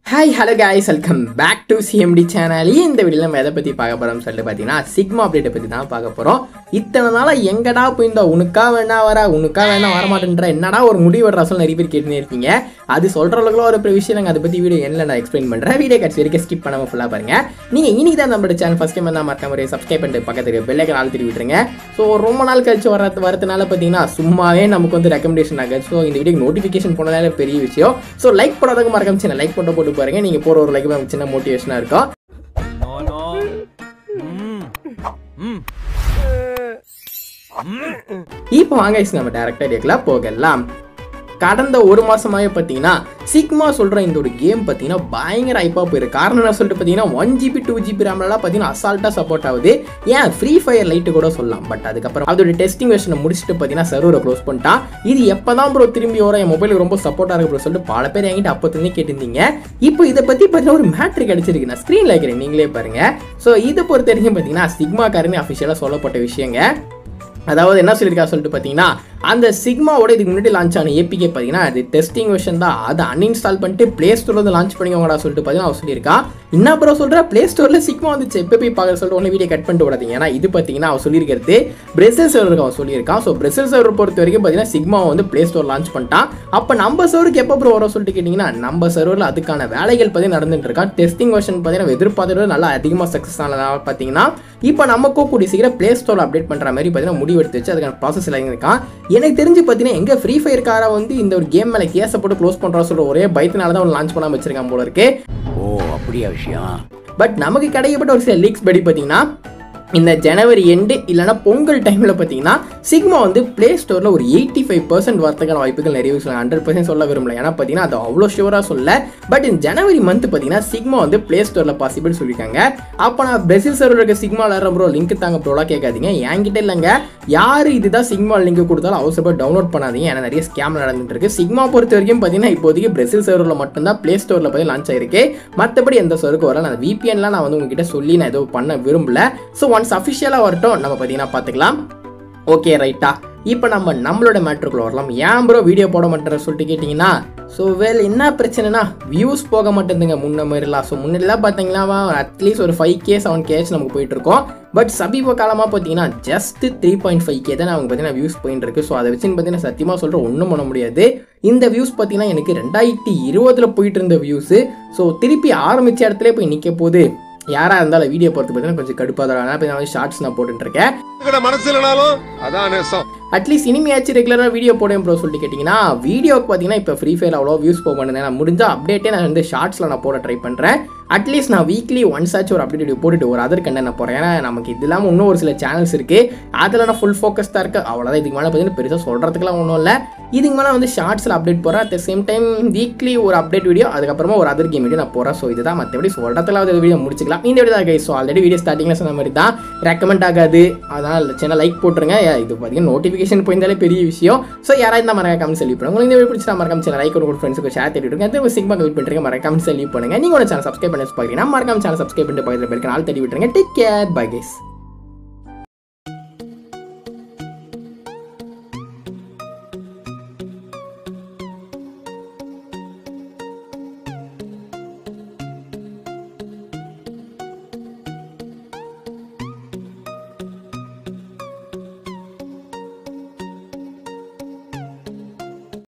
Hi hello guys welcome back to CMT channel இந்த வீடியோவில் நம்ம எதை பற்றி பார்க்க போகிறோம்னு சொல்லிட்டு பார்த்தீங்கன்னா சிக்மா அப்டேட்டை பற்றி தான் பார்க்க போகிறோம் இத்தனை நாளாக எங்கடா போயிருந்தா உனக்கா வேணா வர உனக்கா வேணா வரமாட்டேன்ற என்னடா ஒரு முடிவு வர ரசம் நிறைய பேர் கேட்டுனே இருக்கீங்க அது சொல்கிற அளவுக்கு ஒரு பெரிய விஷயம் நாங்கள் அதை பற்றி வீடியோ என்ன நான் எக்ஸ்பிளைன் பண்ணுறேன் வீடியோ கட்சி வரைக்கும் ஸ்கிப் பண்ணாமல் ஃபுல்லாக பாருங்க நீங்கள் இன்னைக்கு தான் நம்மளோட சேனல் ஃபஸ்ட் டைம் தான் மறக்காம ஒரு சப்ஸ்கிரைப் பண்ணிட்டு பக்கத்துக்கு பெல்லைக்கன் ஆள் திருப்பி விட்டுருங்க ஸோ ரொம்ப நாள் கழிச்சு வர வரதுனால பார்த்தீங்கன்னா சும்மாவே நமக்கு வந்து ரெக்கமெண்டேஷன் ஆகுது ஸோ இந்த வீடியோக்கு நோட்டிஃபிகேஷன் போனதால பெரிய விஷயம் ஸோ லைக் போடாதவங்க மறக்காம சின்ன லைக் போட்டு போட்டு பாருங்க நீங்கள் போகிற ஒரு லைக் நமக்கு சின்ன மோட்டிவேஷனாக இருக்கும் No, no. Mm. Mm. இப்போ வாங்க guys, நம்ம டேரக்டாக டேக்கில் போகலாம் கடந்த ஒரு மாசமாவே பார்த்தீங்கன்னா சிக்மா சொல்கிற இந்த ஒரு கேம் பார்த்தீங்கன்னா பயங்கர ஐப்பாக போயிருக்கு காரணம் என்ன சொல்லிட்டு பார்த்தீங்கன்னா ஒன் ஜிபி டூ ஜிபி ரேம்லாம் பார்த்தீங்கன்னா அசால்ட்டாக சப்போர்ட் ஆகுது ஏன் ஃப்ரீ ஃபயர் லைட்டு கூட சொல்லலாம் பட் அதுக்கப்புறம் அதோட டெஸ்டிங் வெர்ஷனை முடிச்சுட்டு பார்த்தீங்கன்னா சர்வரை க்ளோஸ் பண்ணிட்டான் இது எப்போ தான் ப்ரோ திரும்பி வரும் என் மொபைலுக்கு ரொம்ப சப்போர்ட்டாக இருக்கு ப்ரோ சொல்லிட்டு பல பேர் என்கிட்ட அப்போத்துலேருந்து கேட்டிருந்தீங்க இப்போ இதை பற்றி பார்த்தீங்கன்னா ஒரு மேட்ரு கிடைச்சிருக்கு நான் ஸ்க்ரீனில் இருக்கிறேன் நீங்களே பாருங்க ஸோ இதை பொறுத்த வரைக்கும் பார்த்தீங்கன்னா சிக்மாக்காரனே அஃபிஷியலாக சொல்லப்பட்ட விஷயங்க அதாவது என்ன சொல்லியிருக்கா சொல்லிட்டு பார்த்தீங்கன்னா அந்த சிக்மாவோட இதுக்கு முன்னாடி லான்ச் ஆன ஏபிகே பார்த்தீங்கன்னா அது டெஸ்டிங் வெர்ஷன் தான் அதை அன்இன்ஸ்டால் பண்ணிட்டு ப்ளே ஸ்டோரில் வந்து லான்ச் பண்ணிக்கோங்கடா சொல்லிட்டு பார்த்தீங்கன்னா அவன் சொல்லியிருக்கான் என்ன அப்புறம் சொல்கிற ப்ளே ஸ்டோரில் சிக்மா வந்துச்சு எப்போ போய் பார்க்க சொல்லிட்டு ஒன்று வீடியோ கட் பண்ணிட்டு விடாதீங்க ஏன்னா இது பார்த்தீங்கன்னா அவன் சொல்லியிருக்கிறது பிரேசில் சர்வருக்கு அவன் சொல்லியிருக்கான் ஸோ பிரேசில் சர்வர் பொறுத்த வரைக்கும் பார்த்தீங்கன்னா சிக்மா வந்து ப்ளே ஸ்டோர் லான்ச் பண்ணிட்டான் அப்போ நம்ம சர்வருக்கு எப்போ ப்ரோ வரும் சொல்லிட்டு கேட்டிங்கன்னா நம்ம சர்வரில் அதுக்கான வேலைகள் பார்த்தீங்கன்னா நடந்துட்டு இருக்கான் டெஸ்டிங் வெர்ஷன் பார்த்தீங்கன்னா எதிர்பார்த்தது நல்லா அதிகமாக சக்ஸஸ் ஆனதாக பார்த்தீங்கன்னா இப்போ நமக்கும் கூடிய சீக்கிரம் ப்ளே ஸ்டோர் அப்டேட் பண்ணுற மாதிரி பார்த்தீங்கன்னா முடிவெடுத்து வச்சு அதுக்கான ப்ராசஸ் எல்லாம் இருக்கான் எனக்கு தெரிஞ்சு பார்த்தீங்கன்னா எங்க ஃப்ரீ ஃபயர் காரை வந்து இந்த ஒரு கேம் மேலே கேஸை போட்டு க்ளோஸ் பண்ணுறா சொல்ற ஒரே பயத்தினால தான் லான்ச் பண்ணாம வச்சிருக்கான் போல இருக்கு ஓ அப்படியா விஷயம் பட் நமக்கு கிடைக்கப்பட்ட ஒரு சில லீக்ஸ் படி பார்த்தீங்கன்னா இந்த ஜனவரி எண்டு இல்லைனா பொங்கல் டைமில் பார்த்தீங்கன்னா சிக்மா வந்து ப்ளே ஸ்டோரில் ஒரு எயிட்டி ஃபைவ் பர்சன்ட் வரதுக்கான வாய்ப்புகள் நிறைய சொல்ல ஹண்ட்ரட் பர்சன்ட் சொல்ல விரும்பல ஏன்னா பார்த்தீங்கன்னா அது அவ்வளோ ஷுவராக சொல்ல பட் இந்த ஜனவரி மந்த் பார்த்தீங்கன்னா சிக்மா வந்து ப்ளே ஸ்டோரில் பாசிபிள் சொல்லியிருக்காங்க அப்போ நான் பிரசில் சர்வர் இருக்க சிக்மா விளாட்ற ப்ரோ லிங்க் தாங்க ப்ரோலாம் கேட்காதீங்க என்கிட்ட இல்லைங்க யார் இதுதான் சிக்மா லிங்க் கொடுத்தாலும் அவசரப்பட்டு டவுன்லோட் பண்ணாதீங்க ஏன்னா நிறைய ஸ்கேம் நடந்துட்டு இருக்கு சிக்மா பொறுத்த வரைக்கும் பார்த்தீங்கன்னா இப்போதைக்கு பிரசில் சர்வரில் மட்டும்தான் ப்ளே ஸ்டோரில் பார்த்தீங்கன்னா லான்ச் ஆயிருக்கு மற்றபடி எந்த சர்வருக்கு வரல நான் விபிஎன்லாம் நான் வந்து உங்ககிட்ட சொல்லி நான் எதுவும் பண்ண விரும்பல ஸோ ஒன்ஸ் அஃபிஷியலாக வரட்டும் நம்ம பார்த்தீங்கன்னா பார்த்துக்கலாம் ஓகே ரைட்டா இப்போ நம்ம நம்மளோட மேட்ருக்குள்ள வரலாம் ஏன் ப்ரோ வீடியோ போட மாட்டேற சொல்லிட்டு கேட்டிங்கன்னா ஸோ வேல் என்ன பிரச்சனைனா வியூஸ் போக மாட்டேங்குதுங்க முன்ன மாதிரிலாம் ஸோ முன்னாடிலாம் பார்த்தீங்கன்னா அட்லீஸ்ட் ஒரு ஃபைவ் கே செவன் கேஸ் நமக்கு போயிட்டு இருக்கோம் பட் சமீப காலமாக பார்த்தீங்கன்னா just three point five K தான் அவங்க பார்த்தீங்கன்னா வியூஸ் போயிட்டு இருக்கு ஸோ அதை வச்சுன்னு பார்த்தீங்கன்னா சத்தியமாக சொல்கிற ஒன்றும் பண்ண முடியாது இந்த வியூஸ் பார்த்தீங்கன்னா எனக்கு ரெண்டாயிரத்தி இருபதில் போயிட்டு இருந்த வியூஸு ஸோ திருப்பி ஆரம்பித்த இடத்துல போய் நிற்க போகுது யாராக இருந்தாலும் வீடியோ போகிறது பார்த்தீங்கன்னா கொஞ்சம் கடுப்பாக தான் அதனால போய் நான் வந்து ஷார்ட்ஸ் நான் போட்டுட்டு இருக்கேன் இருக்கிற மனசு இல்லைனாலும் அதான் நேசம் அட்லீஸ்ட் இனிமையாச்சும் ரெகுலராக வீடியோ போடுவேன் ப்ரோ சொல்லிட்டு கேட்டிங்கன்னா வீடியோக்கு பார்த்தீங்கன்னா இப்போ ஃப்ரீ ஃபயர் அவ்வளோ வியூஸ் போக மாட்டேன் நான் முடிஞ்ச அப்டேட்டே நான் வந்து ஷார்ட்ஸில் நான் போட ட்ரை பண்ணுறேன் அட்லீஸ்ட் நான் வீக்லி ஒன்ஸ் ஆச்சு ஒரு அப்டேட் வீடியோ போட்டுட்டு ஒரு அதர் கண்டென்ட் நான் போகிறேன் ஏன்னா நமக்கு இது இல்லாமல் இன்னும் ஒரு சில சேனல்ஸ் இருக்குது அதில் நான் ஃபுல் ஃபோக்கஸ் தான் இருக்குது அவ்வளோதான் இதுக்கு மேலே பார்த்தீங்கன்னா பெருசாக சொல்கிறதுக்குலாம் ஒன்றும் இல்லை இதுக்கு மேலே வந்து ஷார்ட்ஸில் அப்டேட் போகிறேன் at the same time weekly ஒரு அப்டேட் வீடியோ அதுக்கப்புறமா ஒரு அதர் கேம் வீடியோ நான் போகிறேன் ஸோ இதுதான் மற்றபடி சொல்கிறதுல ஒரு வீடியோ முடிச்சிக்கலாம் இந்த வீடியோ தான் கை ஸோ ஆல்ரெடி வீடியோ ஸ்டார்டிங்கில் சொன்ன மாதிரி தான் ரெக்கமெண்ட் ஆகாது அதனால் சின்ன லைக் போட்டுருங்க இது பார்த்தீங்கன்னா நோட்டிஃபிகேஷன் போயிருந்தாலே பெரிய விஷயம் ஸோ யாராவது இந்த மறக்காம செலவு பண்ணுங்க உங்களுக்கு இந்த வீடியோ பிடிச்சா மறக்காம சேனல் லைக் ஒரு ஃப்ரெண்ட்ஸுக்கு ஷேர் தேடி விட்டுருங்க திரும்ப சிக்மா வெயிட் பண்ணுறீங்க மறக்காம செலவு பண்ணுங்க நீங்கள் ஒரு சேனல் சப்ஸ்கிரைப் பண்ணி பார்க்குறீங்கன்னா மறக்காம சேனல் சப்ஸ்கிரைப் பண்ணிட்டு பக்கத்தில் போயிருக்க நாள் தேடி விட்டுருங்க டேக் கேர் பை கேஸ்